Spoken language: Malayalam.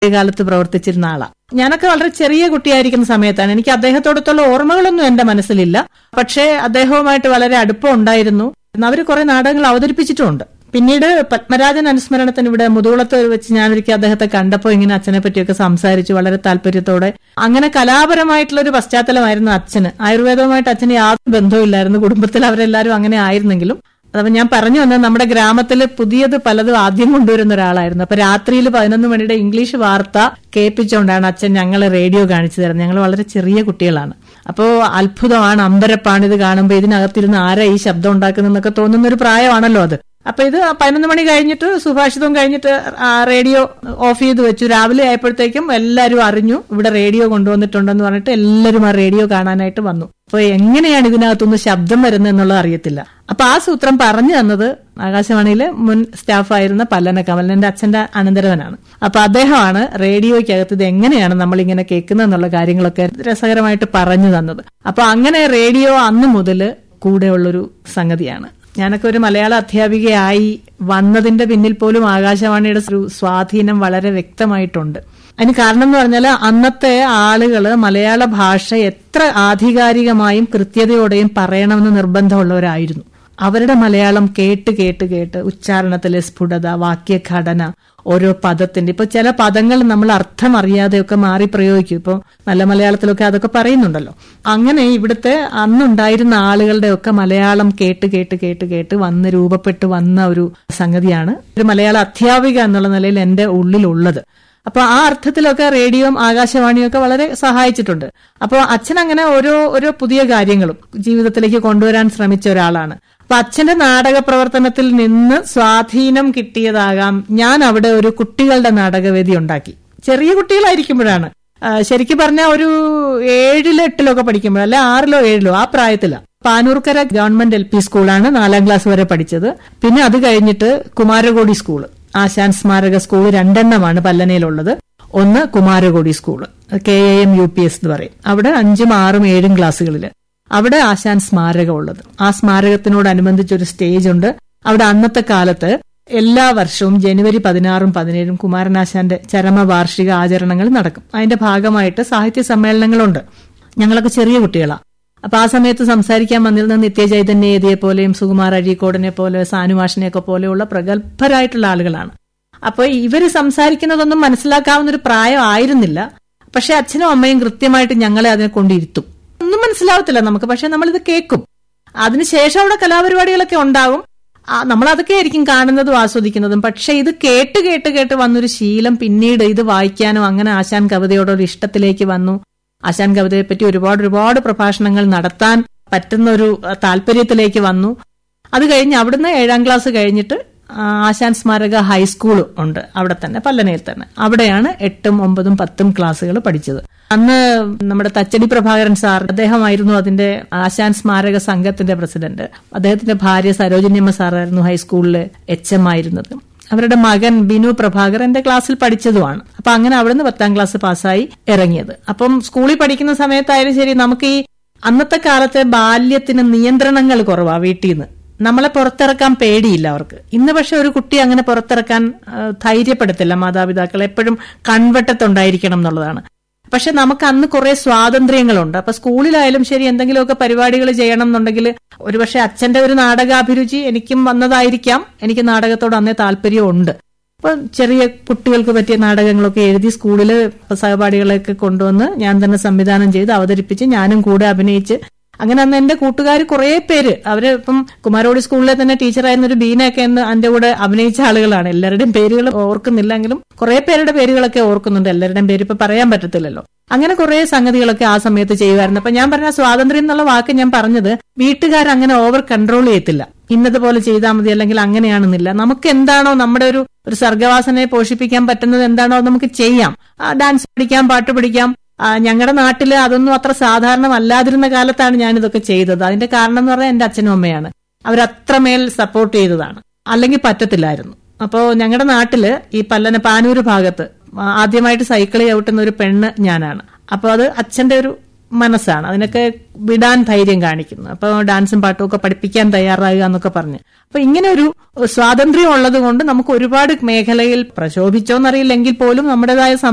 കാലത്ത് പ്രവർത്തിച്ചിരുന്ന ആളാ ഞാനൊക്കെ വളരെ ചെറിയ കുട്ടിയായിരിക്കുന്ന സമയത്താണ് എനിക്ക് അദ്ദേഹത്തോടത്തുള്ള ഓർമ്മകളൊന്നും എന്റെ മനസ്സിലില്ല പക്ഷേ അദ്ദേഹവുമായിട്ട് വളരെ അടുപ്പം ഉണ്ടായിരുന്നു അവർ കുറെ നാടകങ്ങൾ അവതരിപ്പിച്ചിട്ടുമുണ്ട് പിന്നീട് പത്മരാജൻ അനുസ്മരണത്തിന് ഇവിടെ മുതുകുളത്ത് വെച്ച് ഞാനൊരിക്കൽ അദ്ദേഹത്തെ കണ്ടപ്പോൾ ഇങ്ങനെ അച്ഛനെ പറ്റിയൊക്കെ സംസാരിച്ചു വളരെ താല്പര്യത്തോടെ അങ്ങനെ കലാപരമായിട്ടുള്ള ഒരു പശ്ചാത്തലമായിരുന്നു അച്ഛന് ആയുർവേദവുമായിട്ട് അച്ഛന് യാതൊരു ബന്ധവുമില്ലായിരുന്നു കുടുംബത്തിൽ അവരെല്ലാവരും അങ്ങനെ ആയിരുന്നെങ്കിലും അപ്പൊ ഞാൻ പറഞ്ഞു വന്നത് നമ്മുടെ ഗ്രാമത്തിൽ പുതിയത് പലതും ആദ്യം കൊണ്ടുവരുന്ന ഒരാളായിരുന്നു അപ്പൊ രാത്രിയിൽ പതിനൊന്ന് മണിയുടെ ഇംഗ്ലീഷ് വാർത്ത കേൾപ്പിച്ചുകൊണ്ടാണ് അച്ഛൻ ഞങ്ങളെ റേഡിയോ കാണിച്ചു തരുന്നത് ഞങ്ങൾ വളരെ ചെറിയ കുട്ടികളാണ് അപ്പോ അത്ഭുതമാണ് അമ്പരപ്പാണ് ഇത് കാണുമ്പോൾ ഇതിനകത്തിരുന്ന് ആരാ ഈ ശബ്ദം ഉണ്ടാക്കുന്നതെന്നൊക്കെ തോന്നുന്ന ഒരു പ്രായമാണല്ലോ അത് അപ്പൊ ഇത് പതിനൊന്ന് മണി കഴിഞ്ഞിട്ട് സുഭാഷിതം കഴിഞ്ഞിട്ട് ആ റേഡിയോ ഓഫ് ചെയ്ത് വെച്ചു രാവിലെ ആയപ്പോഴത്തേക്കും എല്ലാവരും അറിഞ്ഞു ഇവിടെ റേഡിയോ കൊണ്ടുവന്നിട്ടുണ്ടെന്ന് പറഞ്ഞിട്ട് എല്ലാവരും ആ റേഡിയോ കാണാനായിട്ട് വന്നു അപ്പൊ എങ്ങനെയാണ് ഇതിനകത്തുനിന്ന് ശബ്ദം വരുന്നത് എന്നുള്ളത് അറിയത്തില്ല അപ്പൊ ആ സൂത്രം പറഞ്ഞു തന്നത് ആകാശവാണിയിലെ മുൻ സ്റ്റാഫായിരുന്ന പല്ലന കമലൻ എന്റെ അച്ഛന്റെ അനന്തരവനാണ് അപ്പൊ അദ്ദേഹമാണ് റേഡിയോയ്ക്കകത്ത് ഇത് എങ്ങനെയാണ് നമ്മൾ ഇങ്ങനെ കേൾക്കുന്നത് എന്നുള്ള കാര്യങ്ങളൊക്കെ രസകരമായിട്ട് പറഞ്ഞു തന്നത് അപ്പൊ അങ്ങനെ റേഡിയോ അന്ന് മുതൽ കൂടെയുള്ളൊരു സംഗതിയാണ് ഞാനൊക്കെ ഒരു മലയാള അധ്യാപികയായി വന്നതിന്റെ പിന്നിൽ പോലും ആകാശവാണിയുടെ ഒരു സ്വാധീനം വളരെ വ്യക്തമായിട്ടുണ്ട് അതിന് കാരണം എന്ന് പറഞ്ഞാൽ അന്നത്തെ ആളുകള് മലയാള ഭാഷ എത്ര ആധികാരികമായും കൃത്യതയോടെയും പറയണമെന്ന് നിർബന്ധമുള്ളവരായിരുന്നു അവരുടെ മലയാളം കേട്ട് കേട്ട് കേട്ട് ഉച്ചാരണത്തിലെ സ്ഫുടത വാക്യഘടന ഓരോ പദത്തിന്റെ ഇപ്പൊ ചില പദങ്ങൾ നമ്മൾ അർത്ഥം അറിയാതെയൊക്കെ മാറി പ്രയോഗിക്കും ഇപ്പൊ നല്ല മലയാളത്തിലൊക്കെ അതൊക്കെ പറയുന്നുണ്ടല്ലോ അങ്ങനെ ഇവിടുത്തെ അന്നുണ്ടായിരുന്ന ആളുകളുടെ ഒക്കെ മലയാളം കേട്ട് കേട്ട് കേട്ട് കേട്ട് വന്ന് രൂപപ്പെട്ട് വന്ന ഒരു സംഗതിയാണ് ഒരു മലയാള അധ്യാപിക എന്നുള്ള നിലയിൽ എന്റെ ഉള്ളിലുള്ളത് അപ്പൊ ആ അർത്ഥത്തിലൊക്കെ റേഡിയോയും ആകാശവാണിയും ഒക്കെ വളരെ സഹായിച്ചിട്ടുണ്ട് അപ്പോൾ അച്ഛൻ അങ്ങനെ ഓരോ ഓരോ പുതിയ കാര്യങ്ങളും ജീവിതത്തിലേക്ക് കൊണ്ടുവരാൻ ശ്രമിച്ച ഒരാളാണ് അപ്പൊ അച്ഛന്റെ നാടക പ്രവർത്തനത്തിൽ നിന്ന് സ്വാധീനം കിട്ടിയതാകാം ഞാൻ അവിടെ ഒരു കുട്ടികളുടെ നാടകവേദി ഉണ്ടാക്കി ചെറിയ കുട്ടികളായിരിക്കുമ്പോഴാണ് ശരിക്കും പറഞ്ഞാൽ ഒരു ഏഴിലോ എട്ടിലോ ഒക്കെ പഠിക്കുമ്പോൾ അല്ലെ ആറിലോ ഏഴിലോ ആ പ്രായത്തിലാണ് പാനൂർക്കര ഗവൺമെന്റ് എൽ പി സ്കൂളാണ് നാലാം ക്ലാസ് വരെ പഠിച്ചത് പിന്നെ അത് കഴിഞ്ഞിട്ട് കുമാരകോടി സ്കൂള് ആശാൻ സ്മാരക സ്കൂൾ രണ്ടെണ്ണമാണ് പല്ലനയിലുള്ളത് ഒന്ന് Kumarakodi school K A M U P S എന്ന് പറയും അവിടെ അഞ്ചും ആറും ഏഴും ക്ലാസ്സുകളിൽ അവിടെ ആശാൻ സ്മാരകം ഉള്ളത് ആ സ്മാരകത്തിനോടനുബന്ധിച്ച് ഒരു സ്റ്റേജ് ഉണ്ട് അവിടെ അന്നത്തെ കാലത്ത് എല്ലാ വർഷവും ജനുവരി പതിനാറും പതിനേഴും കുമാരനാശാന്റെ ചരമവാർഷിക ആചരണങ്ങൾ നടക്കും അതിന്റെ ഭാഗമായിട്ട് സാഹിത്യ സമ്മേളനങ്ങളുണ്ട് ഞങ്ങളൊക്കെ ചെറിയ കുട്ടികളാണ് അപ്പൊ ആ സമയത്ത് സംസാരിക്കാൻ വന്നിരുന്ന നിത്യചൈതന്യ ഏതിയെ പോലെയും സുകുമാർ അഴീക്കോടിനെ പോലെ സാനുമാഷിനെയൊക്കെ പോലെയുള്ള പ്രഗത്ഭരായിട്ടുള്ള ആളുകളാണ് അപ്പൊ ഇവര് സംസാരിക്കുന്നതൊന്നും മനസ്സിലാക്കാവുന്ന ഒരു പ്രായം ആയിരുന്നില്ല പക്ഷെ അച്ഛനും അമ്മയും കൃത്യമായിട്ട് ഞങ്ങളെ അതിനെ കൊണ്ടിരുത്തും ഒന്നും മനസ്സിലാവത്തില്ല നമുക്ക് പക്ഷെ നമ്മളിത് കേൾക്കും അതിനുശേഷം അവിടെ കലാപരിപാടികളൊക്കെ ഉണ്ടാവും നമ്മൾ അതൊക്കെ ആയിരിക്കും കാണുന്നതും ആസ്വദിക്കുന്നതും പക്ഷെ ഇത് കേട്ട് കേട്ട് കേട്ട് വന്നൊരു ശീലം പിന്നീട് ഇത് വായിക്കാനും അങ്ങനെ ആശാൻ കവിതയോടൊരു ഇഷ്ടത്തിലേക്ക് വന്നു ആശാൻ കവിതയെ പറ്റി ഒരുപാട് ഒരുപാട് പ്രഭാഷണങ്ങൾ നടത്താൻ പറ്റുന്ന ഒരു താല്പര്യത്തിലേക്ക് വന്നു അത് കഴിഞ്ഞ് അവിടുന്ന് ഏഴാം ക്ലാസ് കഴിഞ്ഞിട്ട് ആശാൻ സ്മാരക ഹൈസ്കൂൾ ഉണ്ട് അവിടെ തന്നെ പല്ലനയിൽ തന്നെ അവിടെയാണ് എട്ടും ഒമ്പതും പത്തും ക്ലാസ്സുകൾ പഠിച്ചത് അന്ന് നമ്മുടെ തച്ചടി പ്രഭാകരൻ സാർ അദ്ദേഹമായിരുന്നു അതിന്റെ ആശാൻ സ്മാരക സംഘത്തിന്റെ പ്രസിഡന്റ് അദ്ദേഹത്തിന്റെ ഭാര്യ സരോജിനിയമ്മ സാറായിരുന്നു ഹൈസ്കൂളിലെ എച്ച് എം ആയിരുന്നത് അവരുടെ മകൻ ബിനു പ്രഭാകർ എന്റെ ക്ലാസ്സിൽ പഠിച്ചതുമാണ് അപ്പൊ അങ്ങനെ അവിടുന്ന് പത്താം ക്ലാസ് പാസ്സായി ഇറങ്ങിയത് അപ്പം സ്കൂളിൽ പഠിക്കുന്ന സമയത്തായാലും ശരി നമുക്ക് ഈ അന്നത്തെ കാലത്തെ ബാല്യത്തിന് നിയന്ത്രണങ്ങൾ കുറവാ വീട്ടിൽ നിന്ന് നമ്മളെ പുറത്തിറക്കാൻ പേടിയില്ല അവർക്ക് ഇന്ന് പക്ഷെ ഒരു കുട്ടി അങ്ങനെ പുറത്തിറക്കാൻ ധൈര്യപ്പെടുത്തില്ല മാതാപിതാക്കൾ എപ്പോഴും കൺവെട്ടത്തുണ്ടായിരിക്കണം എന്നുള്ളതാണ് പക്ഷെ നമുക്ക് അന്ന് കുറെ സ്വാതന്ത്ര്യങ്ങളുണ്ട് അപ്പൊ സ്കൂളിലായാലും ശരി എന്തെങ്കിലുമൊക്കെ പരിപാടികൾ ചെയ്യണം എന്നുണ്ടെങ്കിൽ ഒരുപക്ഷെ അച്ഛന്റെ ഒരു നാടകാഭിരുചി എനിക്കും വന്നതായിരിക്കാം എനിക്ക് നാടകത്തോട് അന്നേ താല്പര്യമുണ്ട് അപ്പൊ ചെറിയ കുട്ടികൾക്ക് പറ്റിയ നാടകങ്ങളൊക്കെ എഴുതി സ്കൂളില് സഹപാഠികളെയൊക്കെ കൊണ്ടുവന്ന് ഞാൻ തന്നെ സംവിധാനം ചെയ്ത് അവതരിപ്പിച്ച് ഞാനും കൂടെ അഭിനയിച്ച് അങ്ങനെ അന്ന് എന്റെ കൂട്ടുകാർ കുറെ പേര് അവര് ഇപ്പം കുമാരോടി സ്കൂളിലെ തന്നെ ടീച്ചറായിരുന്ന ഒരു ബീനയൊക്കെ എന്ന് എന്റെ കൂടെ അഭിനയിച്ച ആളുകളാണ് എല്ലാവരുടെയും പേരുകൾ ഓർക്കുന്നില്ലെങ്കിലും കുറെ പേരുടെ പേരുകളൊക്കെ ഓർക്കുന്നുണ്ട് എല്ലാവരുടെയും പേര് ഇപ്പൊ പറയാൻ പറ്റത്തില്ലല്ലോ അങ്ങനെ കുറെ സംഗതികളൊക്കെ ആ സമയത്ത് ചെയ്യുമായിരുന്നു അപ്പൊ ഞാൻ പറഞ്ഞ സ്വാതന്ത്ര്യം എന്നുള്ള വാക്ക് ഞാൻ പറഞ്ഞത് വീട്ടുകാർ അങ്ങനെ ഓവർ കൺട്രോൾ ചെയ്യത്തില്ല ഇന്നതുപോലെ ചെയ്താൽ മതി അല്ലെങ്കിൽ അങ്ങനെയാണെന്നില്ല നമുക്ക് എന്താണോ നമ്മുടെ ഒരു ഒരു സർഗവാസനയെ പോഷിപ്പിക്കാൻ പറ്റുന്നത് എന്താണോ നമുക്ക് ചെയ്യാം ഡാൻസ് പഠിക്കാം പാട്ട് പഠിക്കാം ഞങ്ങളുടെ നാട്ടില് അതൊന്നും അത്ര സാധാരണമല്ലാതിരുന്ന കാലത്താണ് ഞാൻ ഇതൊക്കെ ചെയ്തത് അതിന്റെ കാരണം എന്ന് പറഞ്ഞാൽ എന്റെ അച്ഛനും അമ്മയാണ് അവരത്രമേൽ സപ്പോർട്ട് ചെയ്തതാണ് അല്ലെങ്കിൽ പറ്റത്തില്ലായിരുന്നു അപ്പോ ഞങ്ങളുടെ നാട്ടില് ഈ പല്ലന പാനൂര് ഭാഗത്ത് ആദ്യമായിട്ട് സൈക്കിൾ ചവിട്ടുന്ന ഒരു പെണ്ണ് ഞാനാണ് അപ്പൊ അത് അച്ഛന്റെ ഒരു മനസ്സാണ് അതിനൊക്കെ വിടാൻ ധൈര്യം കാണിക്കുന്നു അപ്പൊ ഡാൻസും പാട്ടും ഒക്കെ പഠിപ്പിക്കാൻ തയ്യാറാകുക എന്നൊക്കെ പറഞ്ഞ് അപ്പൊ ഇങ്ങനെ ഒരു സ്വാതന്ത്ര്യം ഉള്ളത് കൊണ്ട് നമുക്ക് ഒരുപാട് മേഖലയിൽ പ്രശോഭിച്ചോന്നറിയില്ലെങ്കിൽ പോലും നമ്മുടേതായ